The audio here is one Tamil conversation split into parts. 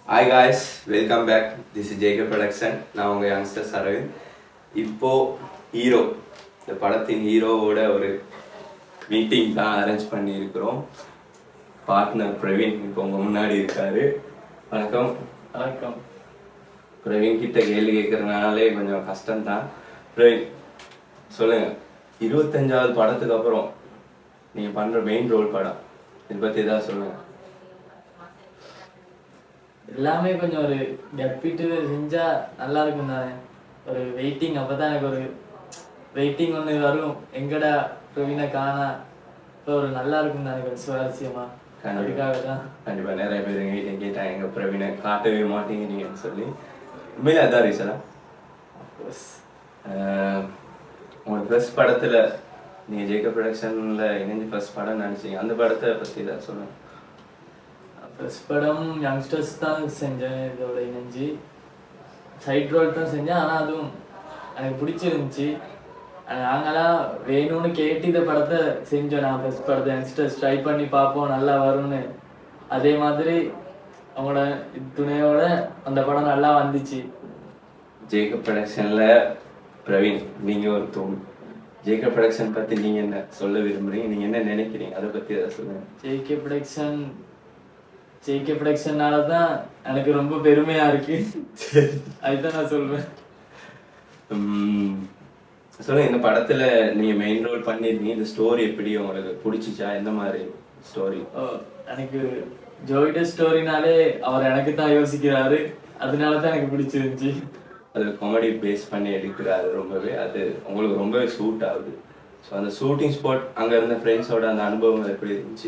Hi guys welcome back this is JK production நான் உங்கள் யங்ஸ்டர் அரவிந்த் இப்போ ஹீரோ இந்த படத்தின் ஹீரோவோட ஒரு மீட்டிங் தான் அரேஞ்ச் பண்ணியிருக்கிறோம் பார்ட்னர் பிரவீன் இப்போ உங்கள் முன்னாடி இருக்காரு வணக்கம் வணக்கம் பிரவீன் கிட்ட கேள்வி கேட்கறதுனாலே கொஞ்சம் கஷ்டம்தான் பிரவீன் சொல்லுங்க இருபத்தஞ்சாவது படத்துக்கு அப்புறம் நீங்க பண்ற மெயின் ரோல் படம் இதை பத்தி ஏதாவது சொல்லுங்க எல்லாமே கொஞ்சம் ஒரு கப்பிட்டு செஞ்சா நல்லா இருக்கும் தானே ஒரு வெயிட்டிங் அப்பதான் எனக்கு ஒரு வெயிட்டிங் ஒன்று வரும் எங்கடா பிரவீனை காணா இப்போ ஒரு நல்லா இருக்கும் தானே கொஞ்சம் சுவாரஸ்யமா கண்டிப்பா. அதுக்காக தான் கண்டிப்பா நிறைய பேர் எங்கிட்ட கேட்டாங்க எங்க பிரவீனை காட்டவே மாட்டேங்கிறீங்கன்னு சொல்லி உண்மையில அதான் ரீசனா உங்க ஃபர்ஸ்ட் படத்துல நீங்க ஜேக ப்ரொடக்ஷன்ல இணைஞ்சு ஃபர்ஸ்ட் படம் நினைச்சீங்க அந்த படத்தை பத்தி ஏதாவது சொல்லுங்க ஃபர்ஸ்ட் படம் யங்ஸ்டர்ஸ் தான் செஞ்சேன் இதோட இணைஞ்சு சைட் ரோல் தான் செஞ்சேன் ஆனால் அதுவும் எனக்கு பிடிச்சிருந்துச்சு ஆனா நாங்களாம் வேணும்னு கேட்டு இந்த படத்தை செஞ்சோம் நான் ஃபர்ஸ்ட் படத்தை யங்ஸ்டர்ஸ் ட்ரை பண்ணி பார்ப்போம் நல்லா வரும்னு அதே மாதிரி அவங்களோட துணையோட அந்த படம் நல்லா வந்துச்சு ஜேக்கப் ப்ரொடக்ஷன்ல பிரவீன் நீங்க ஒரு தூண் ஜேக்கப் ப்ரொடக்ஷன் பத்தி நீங்க என்ன சொல்ல விரும்புறீங்க நீங்க என்ன நினைக்கிறீங்க அதை பத்தி ஏதாவது சொல்லுங்க ஜேகே ப்ரொடக்ஷன் ஜேகே ப்ரொடக்ஷனால தான் எனக்கு ரொம்ப பெருமையா இருக்கு அதுதான் நான் சொல்றேன் உம், சொல்லுங்க இந்த படத்துல நீங்க மெயின் ரோல் பண்ணிருக்கீங்க இந்த ஸ்டோரி எப்படி உங்களுக்கு பிடிச்சிச்சா எந்த மாதிரி ஸ்டோரி ஓ, எனக்கு ஜோயிட ஸ்டோரினாலே அவர் எனக்கு தான் யோசிக்கிறாரு அதனால தான் எனக்கு பிடிச்சிருந்துச்சு அது காமெடி பேஸ் பண்ணி எடுக்கிறாரு ரொம்பவே அது உங்களுக்கு ரொம்பவே சூட் ஆகுது ஸோ அந்த ஷூட்டிங் ஸ்பாட் அங்க இருந்த ஃப்ரெண்ட்ஸோட அந்த அனுபவம் எப்படி இருந்துச்சு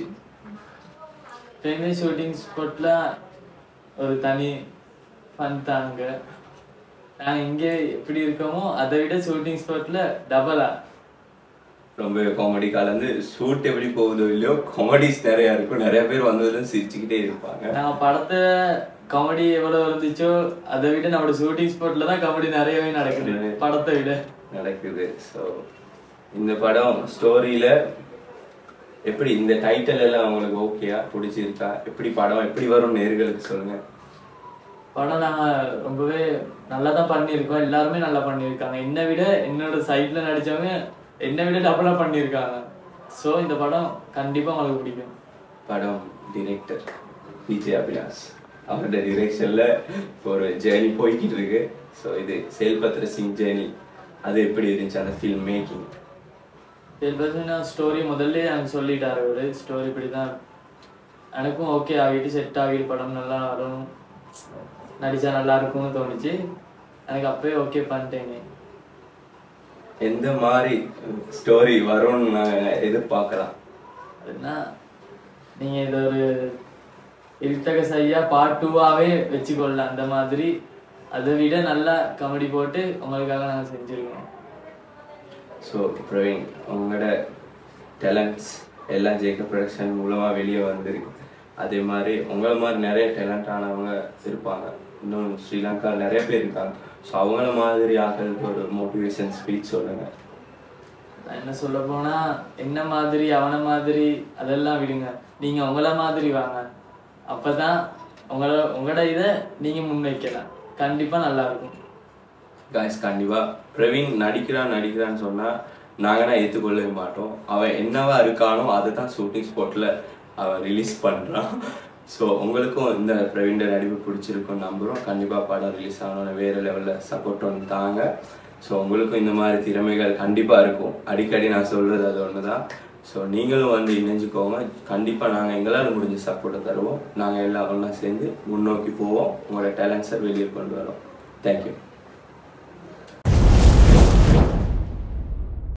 ஃபேமே ஷூட்டிங் ஸ்பாட்ல ஒரு தனி ஃபன் தாங்க நாங்கள் இங்கே எப்படி இருக்கோமோ அதை விட ஷூட்டிங் ஸ்பாட்ல டபுளா ரொம்ப காமெடி கலந்து ஷூட் எப்படி போகுதோ இல்லையோ காமெடிஸ் நிறைய இருக்கும் நிறைய பேர் வந்ததுல சிரிச்சுக்கிட்டே இருப்பாங்க நான் படத்தை காமெடி எவ்வளோ இருந்துச்சோ அதை விட நம்மளோட ஷூட்டிங் ஸ்பாட்ல தான் காமெடி நிறையவே நடக்குது படத்தை விட நடக்குது ஸோ இந்த படம் ஸ்டோரியில எப்படி இந்த டைட்டில் எல்லாம் உங்களுக்கு ஓகேயா பிடிச்சிருக்கா எப்படி படம் எப்படி வரும் நேர்களுக்கு சொல்லுங்க படம் நாங்கள் ரொம்பவே நல்லா தான் பண்ணியிருக்கோம் எல்லாருமே நல்லா பண்ணியிருக்காங்க என்னை விட என்னோட சைடில் நடிச்சவங்க என்னை விட டபுளாக பண்ணியிருக்காங்க ஸோ இந்த படம் கண்டிப்பாக உங்களுக்கு பிடிக்கும் படம் டிரெக்டர் விஜய் அபிலாஷ் அவரோட டிரெக்ஷன்ல ஒரு ஜேர்னி போய்கிட்டு இருக்கு ஸோ இது செயல்பத்திர சிங் ஜேர்னி அது எப்படி இருந்துச்சு அந்த ஃபில்ம் மேக்கிங் பார்த்தீங்கன்னா ஸ்டோரி முதல்ல எனக்கு சொல்லிட்டாரு அவரு ஸ்டோரி இப்படி தான் எனக்கும் ஓகே ஆகிட்டு செட் ஆகிட்டு படம் நல்லா வரும் நடிச்சா நல்லா இருக்கும்னு தோணுச்சு எனக்கு அப்பவே ஓகே பண்ணிட்டேங்க எந்த மாதிரி ஸ்டோரி வரும்னு நான் எதிர்பார்க்கலாம் அதுனா நீங்க இது ஒரு இருத்தக சரியா பார்ட் டூவாவே வச்சுக்கொள்ளலாம் அந்த மாதிரி அதை விட நல்லா காமெடி போட்டு உங்களுக்காக நாங்கள் செஞ்சிருக்கோம் ஸோ பிரவீன் உங்களோட டேலண்ட்ஸ் எல்லாம் ஜேக்க ப்ரொடக்ஷன் மூலமாக வெளியே வந்திருக்கு அதே மாதிரி உங்களை மாதிரி நிறைய டேலண்ட் ஆனவங்க இருப்பாங்க இன்னும் ஸ்ரீலங்கா நிறைய பேர் இருக்காங்க ஸோ அவங்கள மாதிரி ஆகிறதுக்கு ஒரு மோட்டிவேஷன் ஸ்பீச் சொல்லுங்க நான் என்ன சொல்ல போனா என்ன மாதிரி அவன மாதிரி அதெல்லாம் விடுங்க நீங்க உங்கள மாதிரி வாங்க அப்பதான் உங்களோட உங்களோட இதை நீங்க முன்வைக்கலாம் கண்டிப்பா நல்லா இருக்கும் காய்ஸ் கண்டிப்பா பிரவீன் நடிக்கிறான் நடிக்கிறான்னு சொன்னா நாங்கன்னா ஏற்றுக்கொள்ளவே மாட்டோம் அவன் என்னவா இருக்கானோ அதை தான் ஷூட்டிங் ஸ்பாட்ல அவன் ரிலீஸ் பண்றான் ஸோ உங்களுக்கும் இந்த பிரவீன் நடிப்பு பிடிச்சிருக்கும் நம்புறோம் கண்டிப்பா படம் ரிலீஸ் ஆகணும்னு வேற லெவல்ல சப்போர்ட் ஒன்று தாங்க ஸோ உங்களுக்கும் இந்த மாதிரி திறமைகள் கண்டிப்பா இருக்கும் அடிக்கடி நான் சொல்றது அது ஒன்று தான் ஸோ நீங்களும் வந்து இணைஞ்சுக்கோங்க கண்டிப்பா நாங்கள் எங்களால் முடிஞ்ச சப்போர்ட்டை தருவோம் நாங்கள் எல்லாம் ஒன்றா சேர்ந்து முன்னோக்கி போவோம் உங்களோட டேலண்ட்ஸை வெளியே கொண்டு வரோம் தேங்க்யூ